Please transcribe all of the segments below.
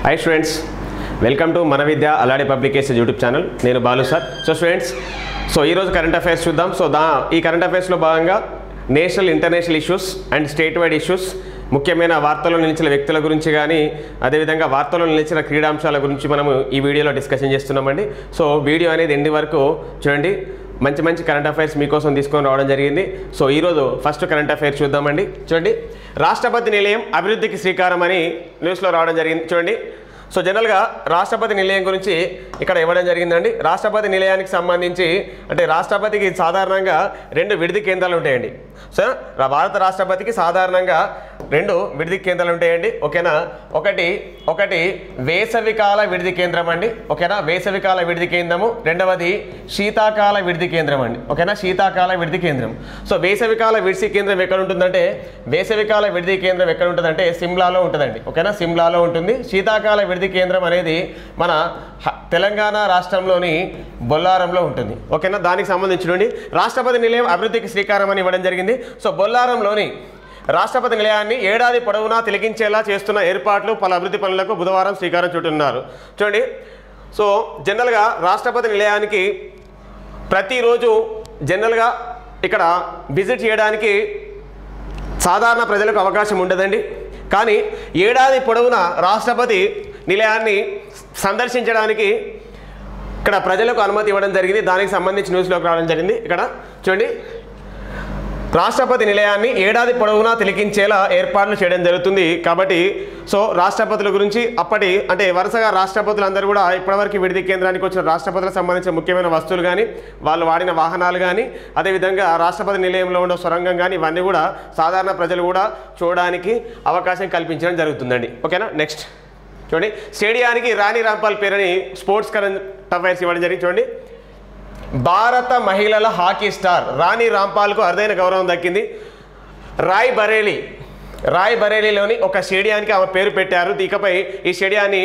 hi students welcome to మన విద్య అలాడే publication YouTube channel నేను Balu sir so students so ఈరోజు కరెంట్ అఫైర్స్ చూద్దాం సో దా ఈ కరెంట్ అఫైర్స్లో భాగంగా national international issues and state wide issues ముఖ్యమైన వార్తల్లో నిలిచిన వ్యక్తుల గురించి కానీ అదేవిధంగా వార్తల్లో నిలిచిన క్రీడాంశాల గురించి మనము ఈ వీడియోలో డిస్కషన్ చేస్తున్నామండి సో వీడియో అనేది ఎండి వరకు చూడండి మంచి మంచి కరెంట్ అఫైర్స్ మీకోసం తీసుకొని రావడం జరిగింది సో ఈరోజు ఫస్ట్ కరెంట్ అఫైర్స్ చూద్దామండి చూడండి రాష్ట్రపతి నిలయం అభివృద్ధికి శ్రీకారం అని న్యూస్లో రావడం జరిగింది చూడండి సో జనరల్గా రాష్ట్రపతి నిలయం గురించి ఇక్కడ ఇవ్వడం జరిగిందండి రాష్ట్రపతి నిలయానికి సంబంధించి అంటే రాష్ట్రపతికి సాధారణంగా రెండు విడిది కేంద్రాలు ఉంటాయండి సో రా- భారత రాష్ట్రపతికి సాధారణంగా రెండు విడిది కేంద్రాలు ఉంటాయండి ఓకేనా ఒకటి ఒకటి వేసవికాల విడిది కేంద్రం అండి ఓకేనా వేసవికాల విడిది కేంద్రము రెండవది శీతాకాల విడిది కేంద్రం అండి ఓకేనా శీతాకాల విడిది కేంద్రం సో వేసవికాల విడిది కేంద్రం ఎక్కడ ఉంటుందంటే వేసవికాల విడిది కేంద్రం ఎక్కడ ఉంటుందంటే సిమ్లాలో ఉంటుందండి ఓకేనా సిమ్లాలో ఉంటుంది శీతాకాల విడిది కేంద్రం అనేది మన హ- తెలంగాణ రాష్ట్రంలోని బొల్లారంలో ఉంటుంది ఓకేనా దానికి సంబంధించి రాష్ట్రపతి నిలయం అభివృద్ధికి శ్రీకారం అని ఇవ్వడం జరిగింది సో బొల్లారంలోని రాష్ట్రపతి నిలయాన్ని ఏడాది పొడవునా తిలకించేలా చేస్తున్న ఏర్పాట్లు పలు అభివృద్ధి పనులకు బుధవారం శ్రీకారం చుట్టున్నారు చూడండి సో జనరల్గా రాష్ట్రపతి నిలయానికి ప్రతిరోజు జనరల్గా ఇక్కడ విజిట్ చేయడానికి సాధారణ ప్రజలకు అవకాశం ఉండదండి కానీ ఏడాది పొడవునా రాష్ట్రపతి నిలయాన్ని సందర్శించడానికి ఇక్కడ ప్రజలకు అనుమతి ఇవ్వడం జరిగింది దానికి సంబంధించి న్యూస్లోకి రావడం జరిగింది ఇక్కడ చూడండి రాష్ట్రపతి నిలయాన్ని ఏడాది పొడవునా తిలకించేలా ఏర్పాట్లు చేయడం జరుగుతుంది కాబట్టి సో రాష్ట్రపతుల గురించి అప్పటి అంటే వరుసగా రాష్ట్రపతులు అందరూ కూడా ఇప్పటివరకు విడిది కేంద్రానికి వచ్చిన రాష్ట్రపతులకు సంబంధించిన ముఖ్యమైన వస్తువులు కానీ వాళ్ళు వాడిన వాహనాలు కానీ అదేవిధంగా రాష్ట్రపతి నిలయంలో ఉన్న సొరంగం కానీ ఇవన్నీ కూడా సాధారణ ప్రజలు కూడా చూడడానికి అవకాశం కల్పించడం జరుగుతుందండి ఓకేనా నెక్స్ట్ చూడండి స్టేడియానికి రాణి రాంపాల్ పేరుని స్పోర్ట్స్ కరెంట్ అఫైర్స్ ఇవ్వడం జరిగింది చూడండి భారత మహిళల హాకీ స్టార్ రాణి రాంపాల్కు అరుదైన గౌరవం దక్కింది రాయ్ బరేలీ రాయ్ బరేలీలోని ఒక స్టేడియానికి ఆమె పేరు పెట్టారు ఇకపై ఈ స్టేడియాన్ని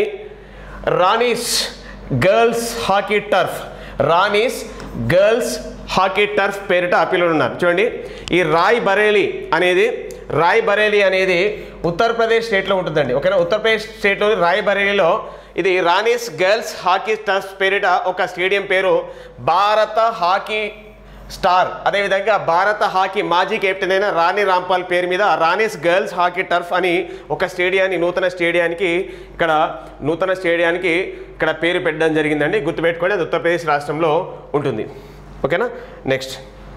Rani's girls hockey turf Rani's girls hockey turf పేరిట అప్పీలున్నారు చూడండి ఈ రాయ్ బరేలీ అనేది రాయ్ బరేలీ అనేది ఉత్తరప్రదేశ్ స్టేట్లో ఉంటుందండి ఓకేనా ఉత్తరప్రదేశ్ స్టేట్లోని రాయ్ బరేలీలో ఇది రాణీస్ గర్ల్స్ హాకీ టర్ఫ్ పేరిట ఒక స్టేడియం పేరు భారత హాకీ స్టార్ అదేవిధంగా భారత హాకీ మాజీ కెప్టెన్ అయిన రాణి రాంపాల్ పేరు మీద రాణీస్ గర్ల్స్ హాకీ టర్ఫ్ అని ఒక స్టేడియాన్ని నూతన స్టేడియానికి ఇక్కడ నూతన స్టేడియానికి ఇక్కడ పేరు పెట్టడం జరిగిందండి గుర్తుపెట్టుకోండి అది ఉత్తరప్రదేశ్ రాష్ట్రంలో ఉంటుంది ఓకేనా నెక్స్ట్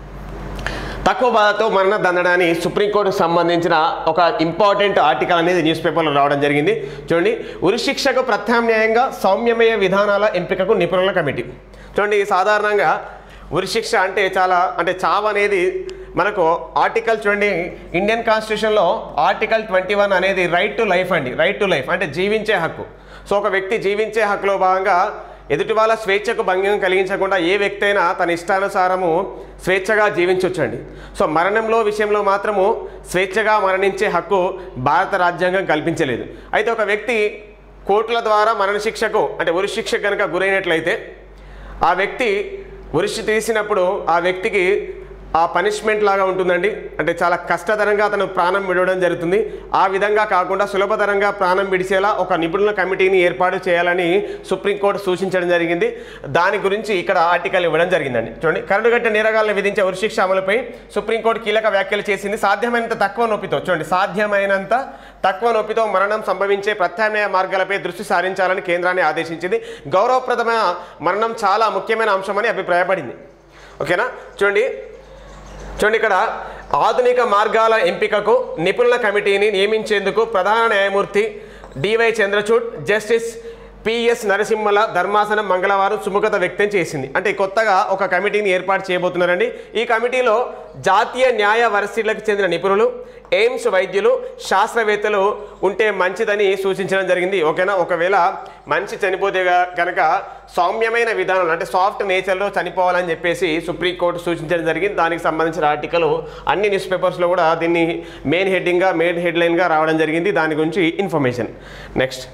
తక్కువ బాధతో మరణ దండనాన్ని సుప్రీంకోర్టుకు సంబంధించిన ఒక ఇంపార్టెంట్ ఆర్టికల్ అనేది న్యూస్ పేపర్లో రావడం జరిగింది చూడండి ఉరిశిక్షకు ప్రత్యామ్నాయంగా సౌమ్యమయ విధానాల ఎంపికకు నిపుణుల కమిటీ చూడండి సాధారణంగా ఉరిశిక్ష అంటే చాలా అంటే చావు అనేది మనకు ఆర్టికల్ చూడండి ఇండియన్ కాన్స్టిట్యూషన్లో ఆర్టికల్ ట్వంటీ వన్ అనేది రైట్ టు లైఫ్ అండి రైట్ టు లైఫ్ అంటే జీవించే హక్కు సో ఒక వ్యక్తి జీవించే హక్కులో భాగంగా ఎదుటి వాళ్ళ స్వేచ్ఛకు భంగం కలిగించకుండా ఏ వ్యక్తి అయినా తన ఇష్టానుసారము స్వేచ్ఛగా జీవించవచ్చండి సో మరణంలో విషయంలో మాత్రము స్వేచ్ఛగా మరణించే హక్కు భారత రాజ్యాంగం కల్పించలేదు అయితే ఒక వ్యక్తి కోర్టుల ద్వారా మరణశిక్షకు అంటే ఉరిశిక్ష కనుక గురైనట్లయితే ఆ వ్యక్తి ఉరిశి తీసినప్పుడు ఆ వ్యక్తికి ఆ పనిష్మెంట్ లాగా ఉంటుందండి అంటే చాలా కష్టతరంగా అతను ప్రాణం విడవడం జరుగుతుంది ఆ విధంగా కాకుండా సులభతరంగా ప్రాణం విడిచేలా ఒక నిపుణుల కమిటీని ఏర్పాటు చేయాలని సుప్రీంకోర్టు సూచించడం జరిగింది దాని గురించి ఇక్కడ ఆర్టికల్ ఇవ్వడం జరిగిందండి చూడండి కరడుగట్ట నేరగాలను విధించే ఉరిశిక్ష అమలుపై సుప్రీంకోర్టు కీలక వ్యాఖ్యలు చేసింది సాధ్యమైనంత తక్కువ నొప్పితో చూడండి సాధ్యమైనంత తక్కువ నొప్పితో మరణం సంభవించే ప్రత్యామ్నాయ మార్గాలపై దృష్టి సారించాలని కేంద్రాన్ని ఆదేశించింది గౌరవప్రదమైన మరణం చాలా ముఖ్యమైన అంశమని అభిప్రాయపడింది ఓకేనా చూడండి చూడండి ఇక్కడ ఆధునిక మార్గాల ఎంపికకు నిపుణుల కమిటీని నియమించేందుకు ప్రధాన న్యాయమూర్తి డివై చంద్రచూడ్ జస్టిస్ పిఎస్ నరసింహల ధర్మాసనం మంగళవారం సుముఖత వ్యక్తం చేసింది అంటే కొత్తగా ఒక కమిటీని ఏర్పాటు చేయబోతున్నారండి ఈ కమిటీలో జాతీయ న్యాయ వరసీలకు చెందిన నిపుణులు ఎయిమ్స్ వైద్యులు శాస్త్రవేత్తలు ఉంటే మంచిదని సూచించడం జరిగింది ఓకేనా ఒకవేళ మనిషి చనిపోతే గా- కనుక సౌమ్యమైన విధానం అంటే సాఫ్ట్ నేచర్లో చనిపోవాలని చెప్పేసి సుప్రీంకోర్టు సూచించడం జరిగింది దానికి సంబంధించిన ఆర్టికల్ అన్ని న్యూస్ పేపర్స్లో కూడా దీన్ని మెయిన్ హెడ్డింగ్గా మెయిన్ హెడ్లైన్గా రావడం జరిగింది దాని గురించి ఇన్ఫర్మేషన్ నెక్స్ట్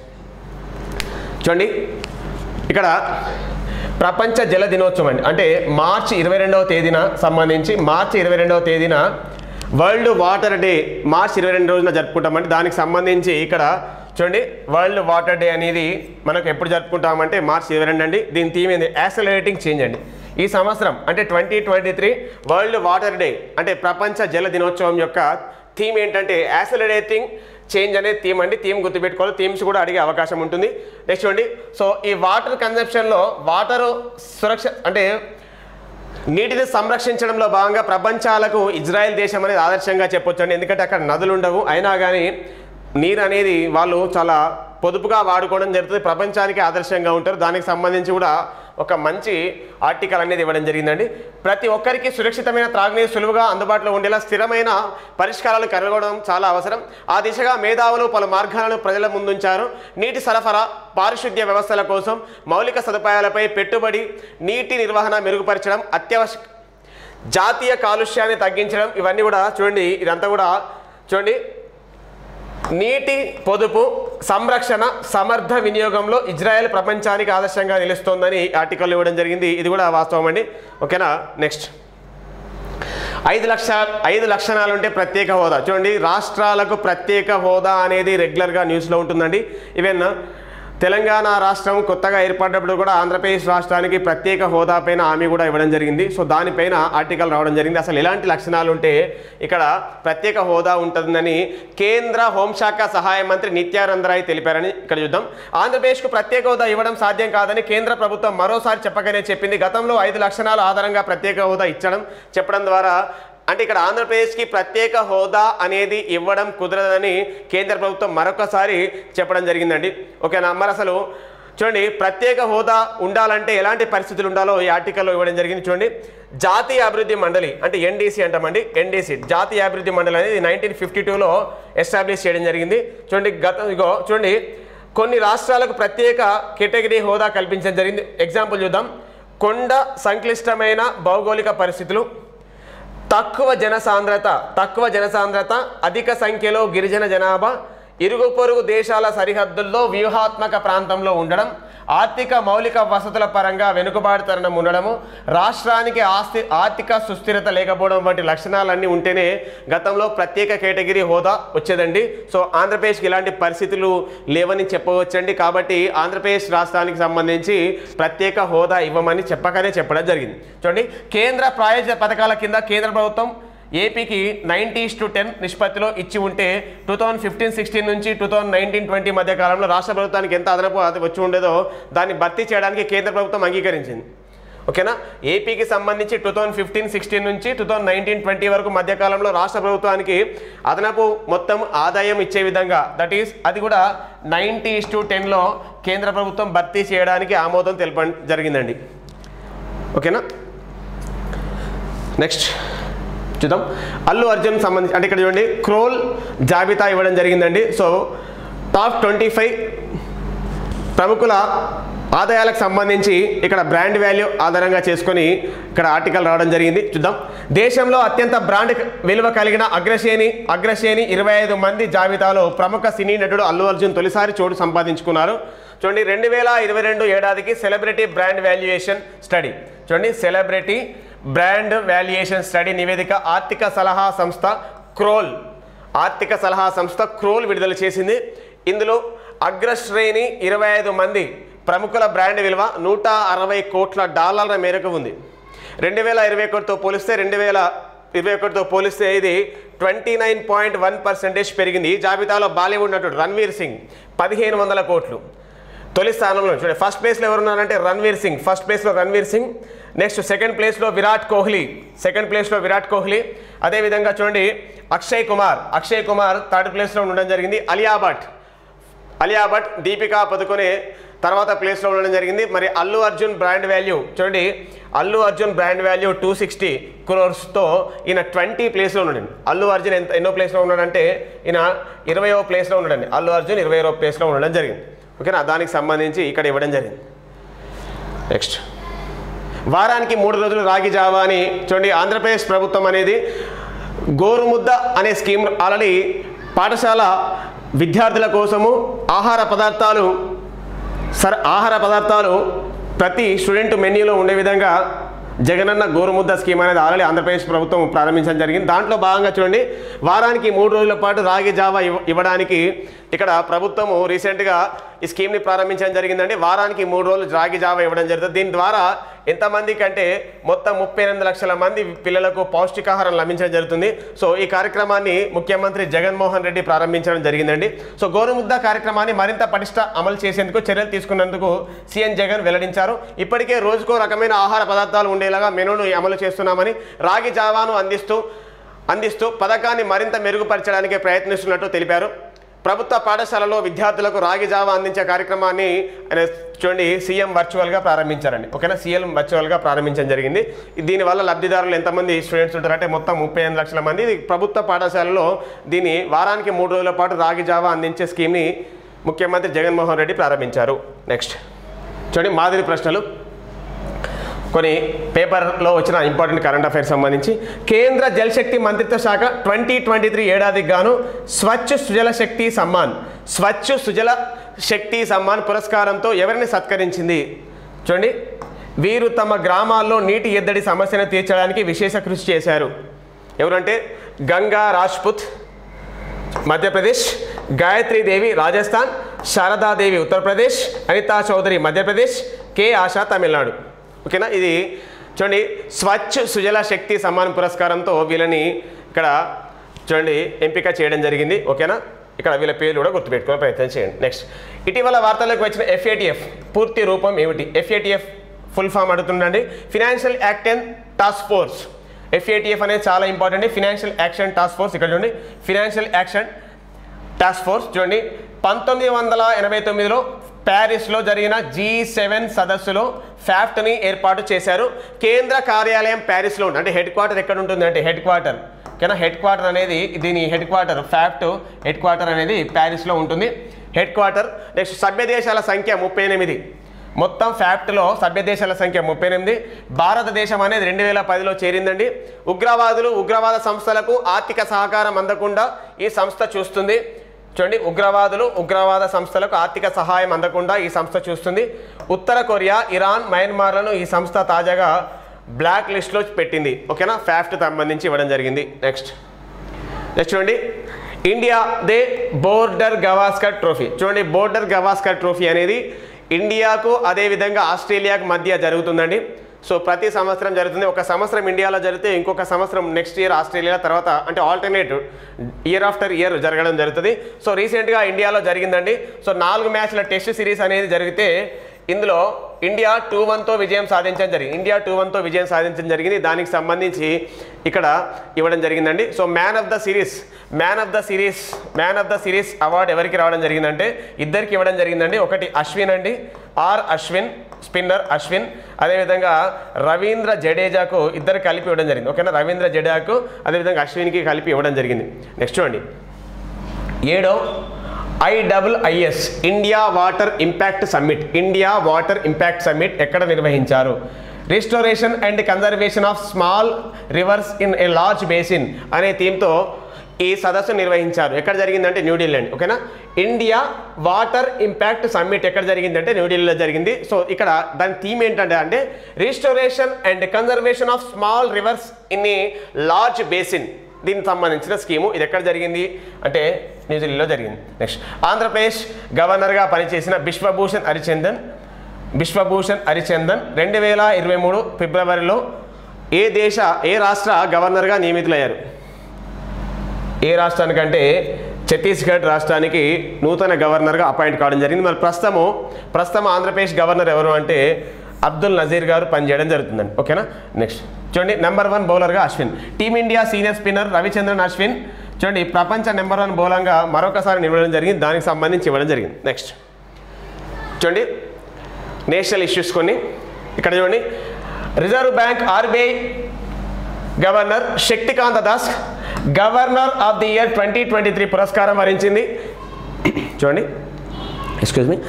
చూడండి ఇక్కడ ప్రపంచ జల దినోత్సవం అండి అంటే మార్చి ఇరవై రెండవ తేదీన సంబంధించి మార్చి ఇరవై రెండవ తేదీన వరల్డ్ వాటర్ డే మార్చ్ ఇరవై రెండు రోజున జరుపుకుంటామండి దానికి సంబంధించి ఇక్కడ చూడండి వరల్డ్ వాటర్ డే అనేది మనకు ఎప్పుడు జరుపుకుంటామంటే మార్చ్ ఇరవై రెండు అండి దీని థీమ్ ఏంది యాక్సలరేటింగ్ చేంజ్ అండి ఈ సంవత్సరం అంటే twenty twenty three world water day అంటే ప్రపంచ జల దినోత్సవం యొక్క థీమ్ ఏంటంటే యాక్సలరేటింగ్ చేంజ్ అనే థీమ్ అండి థీమ్ గుర్తుపెట్టుకోవాలి థీమ్స్ కూడా అడిగే అవకాశం ఉంటుంది నెక్స్ట్ చూడండి సో ఈ వాటర్ కన్జంప్షన్లో వాటర్ సురక్ష అంటే నీటిని సంరక్షించడంలో భాగంగా ప్రపంచాలకు ఇజ్రాయెల్ దేశం అనేది ఆదర్శంగా చెప్పొచ్చు అండి ఎందుకంటే అక్కడ నదులు ఉండవు అయినా కానీ నీరు అనేది వాళ్ళు చాలా పొదుపుగా వాడుకోవడం జరుగుతుంది ప్రపంచానికి ఆదర్శంగా ఉంటారు దానికి సంబంధించి కూడా ఒక మంచి ఆర్టికల్ అనేది ఇవ్వడం జరిగిందండి ప్రతి ఒక్కరికి సురక్షితమైన త్రాగునీరు సులువుగా అందుబాటులో ఉండేలా స్థిరమైన పరిష్కారాలు కనుగొనడం చాలా అవసరం ఆ దిశగా మేధావులు పలు మార్గాలను ప్రజల ముందుంచారు నీటి సరఫరా పారిశుద్ధ్య వ్యవస్థల కోసం మౌలిక సదుపాయాలపై పెట్టుబడి నీటి నిర్వహణ మెరుగుపరచడం అత్యవసర జాతీయ కాలుష్యాన్ని తగ్గించడం ఇవన్నీ కూడా చూడండి ఇదంతా కూడా చూడండి నీటి పొదుపు సంరక్షణ సమర్థ వినియోగంలో ఇజ్రాయెల్ ప్రపంచానికి ఆదర్శంగా నిలుస్తోందని ఆర్టికల్ ఇవ్వడం జరిగింది ఇది కూడా వాస్తవం అండి ఓకేనా నెక్స్ట్ ఐదు లక్ష ఐదు లక్షణాలు ఉంటే ప్రత్యేక హోదా చూడండి రాష్ట్రాలకు ప్రత్యేక హోదా అనేది రెగ్యులర్గా న్యూస్లో ఉంటుందండి ఈవెన్ తెలంగాణ రాష్ట్రం కొత్తగా ఏర్పడినప్పుడు కూడా ఆంధ్రప్రదేశ్ రాష్ట్రానికి ప్రత్యేక హోదా పైన హామీ కూడా ఇవ్వడం జరిగింది సో దానిపైన ఆర్టికల్ రావడం జరిగింది అసలు ఎలాంటి లక్షణాలు ఉంటే ఇక్కడ ప్రత్యేక హోదా ఉంటుందని కేంద్ర హోంశాఖ సహాయ మంత్రి నిత్యానంద రాయ్ తెలిపారని ఇక్కడ చూద్దాం ఆంధ్రప్రదేశ్కు ప్రత్యేక హోదా ఇవ్వడం సాధ్యం కాదని కేంద్ర ప్రభుత్వం మరోసారి చెప్పగానే చెప్పింది గతంలో ఐదు లక్షణాల ఆధారంగా ప్రత్యేక హోదా ఇచ్చడం చెప్పడం ద్వారా అంటే ఇక్కడ ఆంధ్రప్రదేశ్కి ప్రత్యేక హోదా అనేది ఇవ్వడం కుదరదని కేంద్ర ప్రభుత్వం మరొకసారి చెప్పడం జరిగిందండి ఓకేనా మరి అసలు చూడండి ప్రత్యేక హోదా ఉండాలంటే ఎలాంటి పరిస్థితులు ఉండాలో ఈ ఆర్టికల్లో ఇవ్వడం జరిగింది చూడండి జాతీయ అభివృద్ధి మండలి అంటే ఎన్డీసీ అంటామండి ఎన్డీసీ జాతీయ అభివృద్ధి మండలి అనేది నైన్టీన్ ఫిఫ్టీ టూలో ఎస్టాబ్లిష్ చేయడం జరిగింది చూడండి గత ఇగో చూడండి కొన్ని రాష్ట్రాలకు ప్రత్యేక కేటగిరీ హోదా కల్పించడం జరిగింది ఎగ్జాంపుల్ చూద్దాం కొండ సంక్లిష్టమైన భౌగోళిక పరిస్థితులు తక్కువ జనసాంద్రత తక్కువ జనసాంద్రత అధిక సంఖ్యలో గిరిజన జనాభా ఇరుగు పొరుగు దేశాల సరిహద్దుల్లో వ్యూహాత్మక ప్రాంతంలో ఉండడం ఆర్థిక మౌలిక వసతుల పరంగా వెనుకబాటుతనం ఉండడము రాష్ట్రానికి ఆస్తి ఆర్థిక సుస్థిరత లేకపోవడం వంటి లక్షణాలన్నీ ఉంటేనే గతంలో ప్రత్యేక కేటగిరీ హోదా వచ్చేదండి సో ఆంధ్రప్రదేశ్కి ఇలాంటి పరిస్థితులు లేవని చెప్పవచ్చండి కాబట్టి ఆంధ్రప్రదేశ్ రాష్ట్రానికి సంబంధించి ప్రత్యేక హోదా ఇవ్వమని చెప్పకనే చెప్పడం జరిగింది చూడండి కేంద్ర ప్రాయోజిత పథకాల కింద కేంద్ర ప్రభుత్వం ఏపీకి నైంటీస్ టు టెన్ నిష్పత్తిలో ఇచ్చి ఉంటే టూ థౌజండ్ ఫిఫ్టీన్ సిక్స్టీన్ నుంచి టూ థౌజండ్ నైన్టీన్ ట్వంటీ మధ్య కాలంలో రాష్ట్ర ప్రభుత్వానికి ఎంత అదనపు అది వచ్చి ఉండేదో దాన్ని భర్తీ చేయడానికి కేంద్ర ప్రభుత్వం అంగీకరించింది ఓకేనా ఏపీకి సంబంధించి టూ థౌజండ్ ఫిఫ్టీన్ సిక్స్టీన్ నుంచి టూ థౌజండ్ నైన్టీన్ ట్వంటీ వరకు మధ్యకాలంలో రాష్ట్ర ప్రభుత్వానికి అదనపు మొత్తం ఆదాయం ఇచ్చే విధంగా దట్ ఈస్ అది కూడా నైంటీ టు టెన్లో కేంద్ర ప్రభుత్వం భర్తీ చేయడానికి ఆమోదం తెలపడం జరిగిందండి ఓకేనా నెక్స్ట్ చూద్దాం అల్లు అర్జున్ సంబంధించి అంటే ఇక్కడ చూడండి క్రోల్ జాబితా ఇవ్వడం జరిగిందండి సో టాప్ ట్వంటీ ఫైవ్ ప్రముఖుల ఆదాయాలకు సంబంధించి ఇక్కడ బ్రాండ్ వాల్యూ ఆధారంగా చేసుకొని ఇక్కడ ఆర్టికల్ రావడం జరిగింది చూద్దాం దేశంలో అత్యంత బ్రాండ్ విలువ కలిగిన అగ్రశ్రేణి అగ్రశ్రేణి ఇరవై ఐదు మంది జాబితాలో ప్రముఖ సినీ నటుడు అల్లు అర్జున్ తొలిసారి చోటు సంపాదించుకున్నారు చూడండి రెండు వేల ఇరవై రెండు ఏడాదికి సెలబ్రిటీ బ్రాండ్ వాల్యుయేషన్ స్టడీ చూడండి సెలబ్రిటీ బ్రాండ్ వాల్యుయేషన్ స్టడీ నివేదిక ఆర్థిక సలహా సంస్థ క్రోల్ ఆర్థిక సలహా సంస్థ క్రోల్ విడుదల చేసింది ఇందులో అగ్రశ్రేణి ఇరవై ఐదు మంది ప్రముఖుల బ్రాండ్ విలువ నూట అరవై కోట్ల డాలర్ల మేరకు ఉంది రెండు వేల ఇరవై ఒకటితో పోలిస్తే రెండు వేల ఇరవై ఒకటితో పోలిస్తే ఇది twenty nine point one percentage పెరిగింది ఈ జాబితాలో బాలీవుడ్ నటుడు రణ్వీర్ సింగ్ పదిహేను వందల కోట్లు తొలి స్థానంలో చూడండి ఫస్ట్ ప్లేస్లో ఎవరున్నారంటే రణ్వీర్ సింగ్ ఫస్ట్ ప్లేస్లో రణ్వీర్ సింగ్ నెక్స్ట్ సెకండ్ ప్లేస్లో విరాట్ కోహ్లీ సెకండ్ ప్లేస్లో విరాట్ కోహ్లీ అదేవిధంగా చూడండి అక్షయ్ కుమార్ అక్షయ్ కుమార్ థర్డ్ ప్లేస్లో ఉండడం జరిగింది అలియా భట్ అలియా భట్ దీపికా పదుకొనే తర్వాత ప్లేస్లో ఉండడం జరిగింది మరి అల్లు అర్జున్ బ్రాండ్ వాల్యూ చూడండి Allu Arjun brand value two sixty క్రోర్స్తో ఈయన ట్వంటీ ప్లేస్లో ఉన్నాడండి అల్లు అర్జున్ ఎంత ఎన్నో ప్లేస్లో ఉన్నాడంటే ఈయన ఇరవయో ప్లేస్లో ఉన్నాడండి అల్లు అర్జున్ ఇరవయో ప్లేస్లో ఉండడం జరిగింది ఓకేనా దానికి సంబంధించి ఇక్కడ ఇవ్వడం జరిగింది నెక్స్ట్ వారానికి మూడు రోజులు రాగి జావా అని చూడండి ఆంధ్రప్రదేశ్ ప్రభుత్వం అనేది గోరుముద్ద అనే స్కీమ్ ఆల్రెడీ పాఠశాల విద్యార్థుల కోసము ఆహార పదార్థాలు సర ఆహార పదార్థాలు ప్రతి స్టూడెంట్ మెన్యూలో ఉండే విధంగా జగనన్న గోరుముద్ద స్కీమ్ అనేది ఆల్రెడీ ఆంధ్రప్రదేశ్ ప్రభుత్వం ప్రారంభించడం జరిగింది దాంట్లో భాగంగా చూడండి వారానికి మూడు రోజుల పాటు రాగి జావా ఇవ్వ ఇవ్వడానికి ఇక్కడ ప్రభుత్వము రీసెంట్గా ఈ స్కీమ్ని ప్రారంభించడం జరిగిందండి వారానికి మూడు రోజులు రాగి జావా ఇవ్వడం జరుగుతుంది దీని ద్వారా ఎంతమందికి అంటే మొత్తం ముప్పై ఎనిమిది లక్షల మంది పిల్లలకు పౌష్టికాహారం లభించడం జరుగుతుంది సో ఈ కార్యక్రమాన్ని ముఖ్యమంత్రి జగన్మోహన్ రెడ్డి ప్రారంభించడం జరిగిందండి సో గోరుముద్ద కార్యక్రమాన్ని మరింత పటిష్ట అమలు చేసేందుకు చర్యలు తీసుకున్నందుకు సీఎం జగన్ వెల్లడించారు ఇప్పటికే రోజుకో రకమైన ఆహార పదార్థాలు ఉండేలాగా మెనూను అమలు చేస్తున్నామని రాగి జావాను అందిస్తూ అందిస్తూ పథకాన్ని మరింత మెరుగుపరచడానికి ప్రయత్నిస్తున్నట్టు తెలిపారు ప్రభుత్వ పాఠశాలలో విద్యార్థులకు రాగి జావా అందించే కార్యక్రమాన్ని ఆయన చూడండి సీఎం వర్చువల్గా ప్రారంభించారండి ఓకేనా సీఎం వర్చువల్గా ప్రారంభించడం జరిగింది దీనివల్ల లబ్ధిదారులు ఎంతమంది స్టూడెంట్స్ ఉంటారంటే మొత్తం ముప్పై ఎనిమిది లక్షల మంది ఇది ప్రభుత్వ పాఠశాలలో దీన్ని వారానికి మూడు రోజుల పాటు రాగి జావా అందించే స్కీమ్ని ముఖ్యమంత్రి జగన్మోహన్ రెడ్డి ప్రారంభించారు నెక్స్ట్ చూడండి మాదిరి ప్రశ్నలు కొన్ని పేపర్లో వచ్చిన ఇంపార్టెంట్ కరెంట్ అఫైర్స్ సంబంధించి కేంద్ర జలశక్తి మంత్రిత్వ శాఖ ట్వంటీ ట్వంటీ త్రీ ఏడాదికి గాను స్వచ్ఛ సుజల శక్తి సమ్మాన్ స్వచ్ఛ సుజల శక్తి సమ్మాన్ పురస్కారంతో ఎవరిని సత్కరించింది చూడండి వీరు తమ గ్రామాల్లో నీటి ఎద్దడి సమస్యను తీర్చడానికి విశేష కృషి చేశారు ఎవరంటే గంగా రాజ్పుత్ మధ్యప్రదేశ్ గాయత్రీదేవి రాజస్థాన్ శారదాదేవి ఉత్తరప్రదేశ్ అనితా చౌదరి మధ్యప్రదేశ్ కె ఆశా తమిళనాడు ఓకేనా ఇది చూడండి స్వచ్ఛ సుజల శక్తి సమ్మాన్ పురస్కారంతో వీళ్ళని ఇక్కడ చూడండి ఎంపిక చేయడం జరిగింది ఓకేనా ఇక్కడ వీళ్ళ పేర్లు కూడా గుర్తుపెట్టుకునే ప్రయత్నం చేయండి నెక్స్ట్ ఇటీవల వార్తల్లోకి వచ్చిన ఎఫ్ఏటిఎఫ్ పూర్తి రూపం ఏమిటి ఎఫ్ఏటిఎఫ్ ఫుల్ ఫామ్ అడుగుతుండండి financial act and task force FATF అనేది చాలా important financial action task force ఇక్కడ చూడండి ఫినాన్షియల్ యాక్షన్ టాస్క్ ఫోర్స్ చూడండి పంతొమ్మిది వందల ఎనభై తొమ్మిదిలో ప్యారిస్లో జరిగిన జీ సెవెన్ సదస్సులో ఫ్యాఫ్ట్ని ఏర్పాటు చేశారు కేంద్ర కార్యాలయం ప్యారిస్లో ఉంది అంటే హెడ్ క్వార్టర్ ఎక్కడ ఉంటుంది అంటే హెడ్ క్వార్టర్ ఓకేనా హెడ్ క్వార్టర్ అనేది దీని head quarter FATF head quarter అనేది ప్యారిస్లో ఉంటుంది హెడ్ క్వార్టర్ నెక్స్ట్ సభ్య దేశాల సంఖ్య ముప్పై ఎనిమిది మొత్తం ఫ్యాక్ట్లో సభ్య దేశాల సంఖ్య ముప్పై ఎనిమిది భారతదేశం అనేది రెండు వేల పదిలో చేరిందండి ఉగ్రవాదులు ఉగ్రవాద సంస్థలకు ఆర్థిక సహకారం అందకుండా ఈ సంస్థ చూస్తుంది చూడండి ఉగ్రవాదులు ఉగ్రవాద సంస్థలకు ఆర్థిక సహాయం అందకుండా ఈ సంస్థ చూస్తుంది ఉత్తర కొరియా ఇరాన్ మయన్మార్లను ఈ సంస్థ తాజాగా బ్లాక్ లిస్ట్లో పెట్టింది ఓకేనా ఫ్యాఫ్ట్ సంబంధించి ఇవ్వడం జరిగింది నెక్స్ట్ నెక్స్ట్ చూడండి India the Border Gavaskar Trophy చూడండి బోర్డర్ గవాస్కర్ ట్రోఫీ అనేది ఇండియాకు అదేవిధంగా ఆస్ట్రేలియాకు మధ్య జరుగుతుందండి సో ప్రతి సంవత్సరం జరుగుతుంది ఒక సంవత్సరం ఇండియాలో జరిగితే ఇంకొక సంవత్సరం నెక్స్ట్ ఇయర్ ఆస్ట్రేలియా తర్వాత అంటే ఆల్టర్నేట్ ఇయర్ ఆఫ్టర్ ఇయర్ జరగడం జరుగుతుంది సో రీసెంట్గా ఇండియాలో జరిగిందండి సో నాలుగు మ్యాచ్ల టెస్ట్ సిరీస్ అనేది జరిగితే ఇందులో ఇండియా టూ వన్తో విజయం సాధించడం జరిగింది ఇండియా టూ వన్తో విజయం సాధించడం జరిగింది దానికి సంబంధించి ఇక్కడ ఇవ్వడం జరిగిందండి so man of the series man of the series man of the series award ఎవరికి రావడం జరిగిందంటే ఇద్దరికి ఇవ్వడం జరిగిందండి ఒకటి అశ్విన్ అండి ఆర్ అశ్విన్ స్పిన్నర్ అశ్విన్ అదేవిధంగా రవీంద్ర జడేజాకు ఇద్దరు కలిపి ఇవ్వడం జరిగింది ఓకేనా రవీంద్ర జడేజాకు అదేవిధంగా అశ్విన్కి కలిపి ఇవ్వడం జరిగింది నెక్స్ట్ చూడండి ఏడో IWIS India Water Impact Summit India Water Impact Summit ఎక్కడ నిర్వహించారు restoration and conservation of small rivers in a large basin అనే థీమ్తో ఈ సదస్సు నిర్వహించారు ఎక్కడ జరిగిందంటే న్యూఢిల్లీ అండి ఓకేనా ఇండియా వాటర్ ఇంపాక్ట్ సమ్మిట్ ఎక్కడ జరిగిందంటే న్యూఢిల్లీలో జరిగింది సో ఇక్కడ దాని థీమ్ ఏంటంటే అంటే restoration and conservation of small rivers in a large basin దీనికి సంబంధించిన స్కీము ఇది ఎక్కడ జరిగింది అంటే న్యూఢిల్లీలో జరిగింది నెక్స్ట్ ఆంధ్రప్రదేశ్ గవర్నర్గా పనిచేసిన బిశ్వభూషణ్ హరిచందన్ బిశ్వభూషణ్ హరిచందన్ రెండు వేల ఇరవై మూడు ఫిబ్రవరిలో ఏ దేశ ఏ రాష్ట్ర గవర్నర్గా నియమితులయ్యారు ఏ రాష్ట్రానికంటే ఛత్తీస్గఢ్ రాష్ట్రానికి నూతన గవర్నర్గా అపాయింట్ కావడం జరిగింది మరి ప్రస్తుతము ప్రస్తుతం ఆంధ్రప్రదేశ్ గవర్నర్ ఎవరు అంటే అబ్దుల్ నజీర్ గారు పనిచేయడం జరుగుతుందండి ఓకేనా నెక్స్ట్ చూడండి నెంబర్ వన్ బౌలర్గా Ashwin Team India senior spinner Ravichandran Ashwin చూడండి ప్రపంచ నెంబర్ వన్ బౌలంగా మరొకసారి నిలవడం జరిగింది దానికి సంబంధించి ఇవ్వడం జరిగింది నెక్స్ట్ చూడండి నేషనల్ ఇష్యూస్ కొన్ని ఇక్కడ చూడండి Reserve Bank RBI governor Shaktikanta Das governor of the year twenty twenty three పురస్కారం వరించింది చూడండి ఎక్స్క్యూజ్ మీ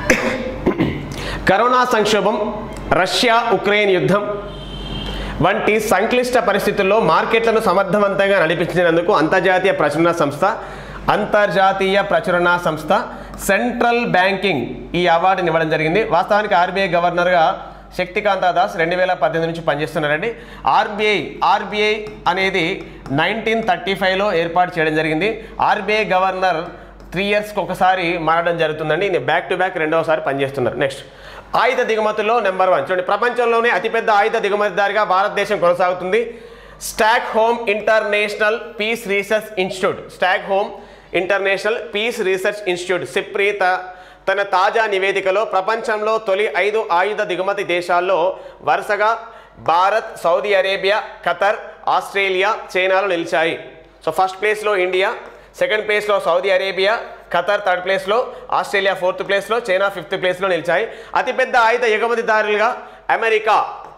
కరోనా సంక్షోభం రష్యా ఉక్రెయిన్ యుద్ధం వంటి సంక్లిష్ట పరిస్థితుల్లో మార్కెట్లను సమర్థవంతంగా నడిపించినందుకు అంతర్జాతీయ ప్రచురణ సంస్థ అంతర్జాతీయ ప్రచురణ సంస్థ సెంట్రల్ బ్యాంకింగ్ ఈ అవార్డుని ఇవ్వడం జరిగింది వాస్తవానికి ఆర్బీఐ గవర్నర్గా శక్తికాంత దాస్ రెండు వేల పద్దెనిమిది నుంచి పనిచేస్తున్నారండి ఆర్బీఐ ఆర్బీఐ అనేది నైన్టీన్ థర్టీ ఫైవ్లో ఏర్పాటు చేయడం జరిగింది ఆర్బీఐ గవర్నర్ త్రీ ఇయర్స్కి ఒకసారి మారడం జరుగుతుందండి ఇది బ్యాక్ టు బ్యాక్ రెండవసారి పనిచేస్తున్నారు నెక్స్ట్ ఆయుధ దిగుమతుల్లో నెంబర్ వన్ చూడండి ప్రపంచంలోనే అతిపెద్ద ఆయుధ దిగుమతిదారిగా భారతదేశం కొనసాగుతుంది Stockholm International Peace Research Institute Stockholm International Peace Research Institute సిప్రీత తన తాజా నివేదికలో ప్రపంచంలో తొలి ఐదు ఆయుధ దిగుమతి దేశాల్లో వరుసగా Bharat Saudi Arabia Qatar Australia చైనాలు నిలిచాయి సో ఫస్ట్ ప్లేస్లో ఇండియా సెకండ్ ప్లేస్లో సౌదీ అరేబియా ఖతర్ థర్డ్ ప్లేస్లో ఆస్ట్రేలియా ఫోర్త్ ప్లేస్లో చైనా ఫిఫ్త్ ప్లేస్లో నిలిచాయి అతిపెద్ద ఆయుధ ఎగుమతిదారులుగా America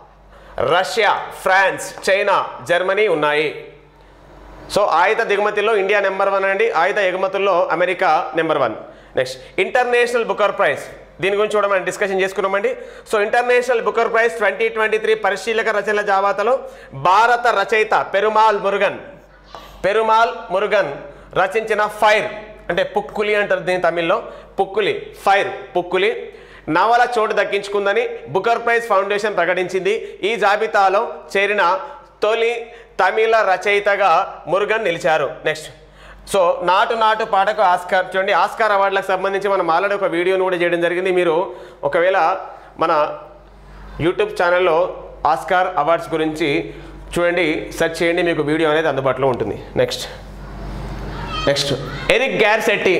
Russia France China Germany ఉన్నాయి సో ఆయుధ దిగుమతిలో ఇండియా నెంబర్ వన్ అండి ఆయుధ ఎగుమతుల్లో America number one next International Booker Prize దీని గురించి కూడా మనం డిస్కషన్ చేసుకున్నామండి so International Booker Prize twenty twenty three పరిశీలక రచనల జాబితాలో భారత రచయిత పెరుమాల్ మురుగన్ పెరుమాల్ మురుగన్ రచించిన ఫైర్ అంటే పుక్కులి అంటారు దీని తమిళ్లో పుక్కులి ఫైర్ పుక్కులి నవల చోటు దక్కించుకుందని బుకర్ ప్రైజ్ ఫౌండేషన్ ప్రకటించింది ఈ జాబితాలో చేరిన తొలి తమిళ రచయితగా మురుగన్ నిలిచారు నెక్స్ట్ సో నాటు నాటు పాటకు ఆస్కార్ చూడండి ఆస్కార్ అవార్డులకు సంబంధించి మనం ఆల్రెడీ ఒక వీడియోను కూడా చేయడం జరిగింది మీరు ఒకవేళ మన యూట్యూబ్ ఛానల్లో ఆస్కార్ అవార్డ్స్ గురించి చూడండి సెర్చ్ చేయండి మీకు వీడియో అనేది అందుబాటులో ఉంటుంది నెక్స్ట్ నెక్స్ట్ ఎరిక్ గ్యార్సెట్టి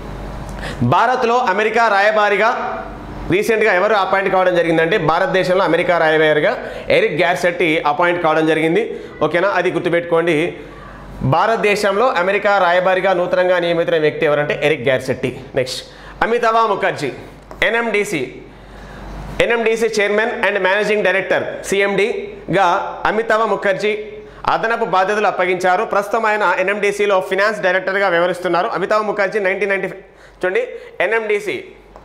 భారత్లో అమెరికా రాయబారిగా రీసెంట్గా ఎవరు అపాయింట్ కావడం జరిగిందంటే భారతదేశంలో అమెరికా రాయబారిగా ఎరిక్ గ్యార్సెట్టి అపాయింట్ కావడం జరిగింది ఓకేనా అది గుర్తుపెట్టుకోండి భారతదేశంలో అమెరికా రాయబారిగా నూతనంగా నియమితున్న వ్యక్తి ఎవరంటే Eric Garcetti next Amitabh Mukherjee NMDC NMDC chairman and managing director సిఎండిగా అమితాబ్ ముఖర్జీ అదనపు బాధ్యతలు అప్పగించారు ప్రస్తుతం ఆయన ఎన్ఎండిసిలో ఫినాన్స్ డైరెక్టర్గా వ్యవహరిస్తున్నారు అమితాబ్ ముఖర్జీ నైన్టీన్ నైన్టీ చూడండి NMDC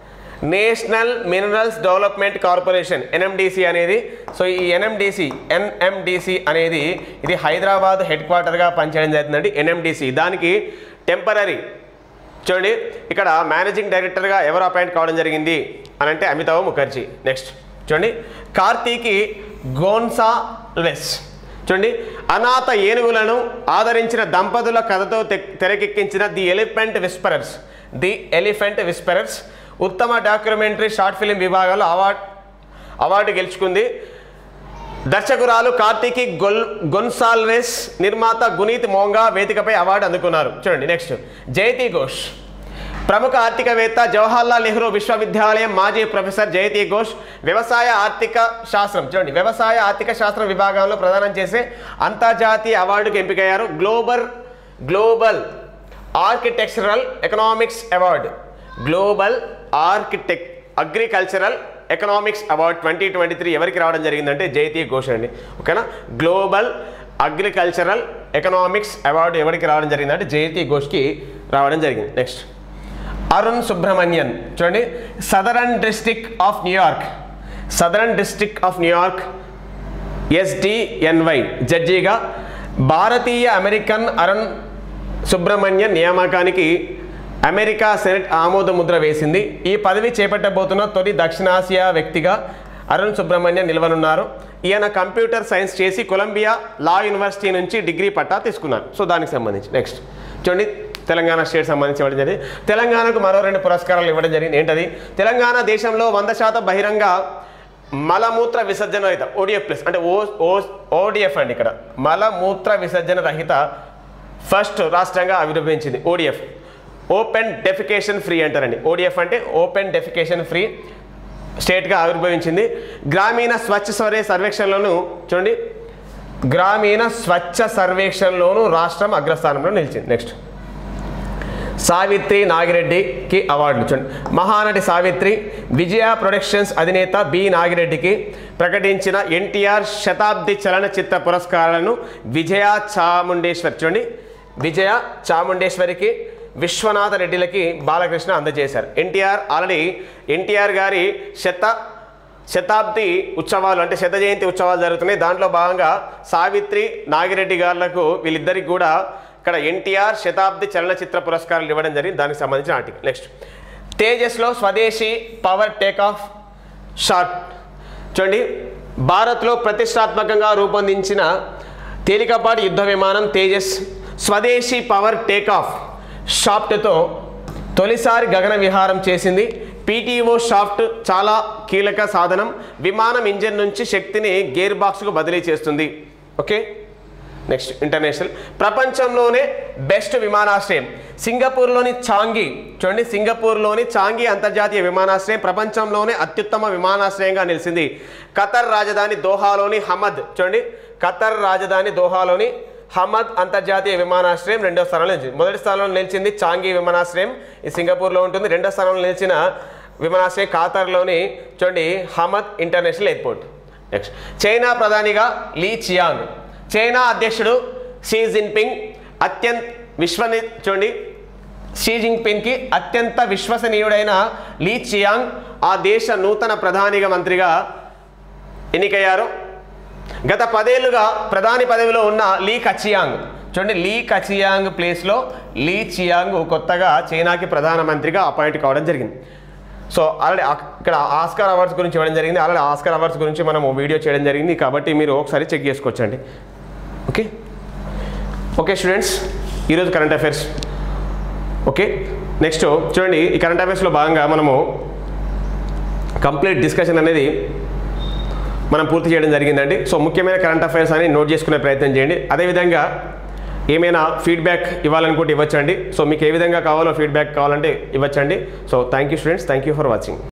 National Minerals Development Corporation NMDC అనేది సో ఈ ఎన్ఎండిసి ఎన్ఎండిసి అనేది ఇది హైదరాబాద్ హెడ్ క్వార్టర్గా పనిచేయడం జరుగుతుందండి ఎన్ఎండిసి దానికి టెంపరీ చూడండి ఇక్కడ మేనేజింగ్ డైరెక్టర్గా ఎవరు అపాయింట్ కావడం జరిగింది అని అంటే అమితాబ్ ముఖర్జీ నెక్స్ట్ చూడండి కార్తీకి గోన్సాల్వెస్ చూడండి అనాథ ఏనుగులను ఆదరించిన దంపతుల కథతో తె- తెరకెక్కించిన the Elephant Whisperers the Elephant Whisperers ఉత్తమ డాక్యుమెంటరీ షార్ట్ ఫిలిం విభాగంలో అవార్డ్ అవార్డు గెలుచుకుంది దర్శకురాలు కార్తీకి గొల్ గొన్సాల్వెస్ నిర్మాత గునీత్ మోంగా వేదికపై అవార్డు అందుకున్నారు చూడండి నెక్స్ట్ జయతి ఘోష్ ప్రముఖ ఆర్థికవేత్త జవహర్లాల్ నెహ్రూ విశ్వవిద్యాలయం మాజీ ప్రొఫెసర్ జయతి ఘోష్ వ్యవసాయ ఆర్థిక శాస్త్రం చూడండి వ్యవసాయ ఆర్థిక శాస్త్రం విభాగంలో ప్రదానం చేసే అంతర్జాతీయ అవార్డుకు ఎంపికయ్యారు global global architectural economics award global architect agricultural economics award twenty twenty three ఎవరికి రావడం జరిగిందంటే జయతి ఘోష్ అండి ఓకేనా గ్లోబల్ అగ్రికల్చరల్ ఎకనామిక్స్ అవార్డు ఎవరికి రావడం జరిగిందంటే జయతి ఘోష్కి రావడం జరిగింది నెక్స్ట్ అరుణ్ సుబ్రహ్మణ్యన్ చూడండి southern district of New York southern district of New York SDNY జడ్జిగా భారతీయ అమెరికన్ అరుణ్ సుబ్రహ్మణ్యన్ నియామకానికి అమెరికా సెనెట్ ఆమోద ముద్ర వేసింది ఈ పదవి చేపట్టబోతున్న తొలి దక్షిణాసియా వ్యక్తిగా అరుణ్ సుబ్రహ్మణ్యన్ నిలవనున్నారు ఈయన కంప్యూటర్ సైన్స్ చేసి కొలంబియా లా యూనివర్సిటీ నుంచి డిగ్రీ పట్టా తీసుకున్నారు సో దానికి సంబంధించి నెక్స్ట్ చూడండి తెలంగాణ స్టేట్ సంబంధించి ఇవ్వడం జరిగింది తెలంగాణకు మరో రెండు పురస్కారాలు ఇవ్వడం జరిగింది ఏంటది తెలంగాణ దేశంలో వంద శాతం బహిరంగ మలమూత్ర విసర్జన రహిత ఓడిఎఫ్ ప్లస్ అంటే ఓ ఓ ఓడిఎఫ్ అండి ఇక్కడ మలమూత్ర విసర్జన రహిత ఫస్ట్ రాష్ట్రంగా ఆవిర్భవించింది ఓడిఎఫ్ ఓపెన్ డెఫికేషన్ ఫ్రీ అంటారండి ఓడిఎఫ్ అంటే ఓపెన్ డెఫికేషన్ ఫ్రీ స్టేట్గా ఆవిర్భవించింది గ్రామీణ స్వచ్ఛ సర్వే సర్వేక్షణలోను చూడండి గ్రామీణ స్వచ్ఛ సర్వేక్షణలోను రాష్ట్రం అగ్రస్థానంలో నిలిచింది నెక్స్ట్ సావిత్రి నాగిరెడ్డికి అవార్డులు చూడండి మహానటి సావిత్రి విజయ ప్రొడక్షన్స్ అధినేత బి నాగిరెడ్డికి ప్రకటించిన ఎన్టీఆర్ శతాబ్ది చలనచిత్ర పురస్కారాలను విజయ చాముండేశ్వరి చూడండి విజయ చాముండేశ్వరికి విశ్వనాథ రెడ్డిలకి బాలకృష్ణ అందజేశారు ఎన్టీఆర్ ఆల్రెడీ ఎన్టీఆర్ గారి శత శతాబ్ది ఉత్సవాలు అంటే శత జయంతి ఉత్సవాలు జరుగుతున్నాయి దాంట్లో భాగంగా సావిత్రి నాగిరెడ్డి గారులకు వీళ్ళిద్దరికి కూడా ఇక్కడ ఎన్టీఆర్ శతాబ్ది చలనచిత్ర పురస్కారాలు ఇవ్వడం జరిగింది దానికి సంబంధించిన ఆర్టికల్ నెక్స్ట్ తేజస్లో స్వదేశీ పవర్ టేక్ ఆఫ్ షాట్ చూడండి భారత్లో ప్రతిష్టాత్మకంగా రూపొందించిన తేలికపాటి యుద్ధ విమానం తేజస్ స్వదేశీ పవర్ టేక్ ఆఫ్ షాఫ్ట్తో తొలిసారి గగన విహారం చేసింది పీటీఓ షాఫ్ట్ చాలా కీలక సాధనం విమానం ఇంజిన్ నుంచి శక్తిని గేర్ బాక్స్కు బదిలీ చేస్తుంది ఓకే నెక్స్ట్ ఇంటర్నేషనల్ ప్రపంచంలోనే బెస్ట్ విమానాశ్రయం సింగపూర్లోని చాంగి చూడండి సింగపూర్లోని చాంగి అంతర్జాతీయ విమానాశ్రయం ప్రపంచంలోనే అత్యుత్తమ విమానాశ్రయంగా నిలిచింది ఖతర్ రాజధాని దోహాలోని హమద్ చూడండి ఖతర్ రాజధాని దోహాలోని హమద్ అంతర్జాతీయ విమానాశ్రయం రెండో స్థానంలో నిలిచింది మొదటి స్థానంలో నిలిచింది చాంగి విమానాశ్రయం ఈ సింగపూర్లో ఉంటుంది రెండో స్థానంలో నిలిచిన విమానాశ్రయం ఖాతర్లోని చూడండి Hamad International Airport next China ప్రధానిగా లీ చియాంగ్ చైనా అధ్యక్షుడు షీ జిన్పింగ్ అత్యంత విశ్వని చూడండి షీ జిన్పింగ్కి అత్యంత విశ్వసనీయుడైన లీ చియాంగ్ ఆ దేశ నూతన ప్రధానిగా మంత్రిగా ఎన్నికయ్యారు గత పదేళ్లుగా ప్రధాని పదవిలో ఉన్న లీ కచియాంగ్ చూడండి లీ కచియాంగ్ ప్లేస్లో లీ చియాంగ్ కొత్తగా చైనాకి ప్రధానమంత్రిగా అపాయింట్ కావడం జరిగింది సో ఆల్రెడీ ఇక్కడ ఆస్కార్ అవార్డ్స్ గురించి ఇవ్వడం జరిగింది ఆల్రెడీ ఆస్కార్ అవార్డ్స్ గురించి మనం వీడియో చేయడం జరిగింది కాబట్టి మీరు ఒకసారి చెక్ చేసుకోవచ్చండి ఓకే ఓకే స్టూడెంట్స్ ఈరోజు కరెంట్ అఫైర్స్ ఓకే నెక్స్ట్ చూడండి ఈ కరెంట్ అఫైర్స్లో భాగంగా మనము కంప్లీట్ డిస్కషన్ అనేది మనం పూర్తి చేయడం జరిగిందండి సో ముఖ్యమైన కరెంట్ అఫైర్స్ అని నోట్ చేసుకునే ప్రయత్నం చేయండి అదేవిధంగా ఏమైనా ఫీడ్బ్యాక్ ఇవ్వాలనుకుంటే ఇవ్వచ్చండి సో మీకు ఏ విధంగా కావాలో ఫీడ్బ్యాక్ కావాలంటే ఇవ్వచ్చండి so thank you students thank you for watching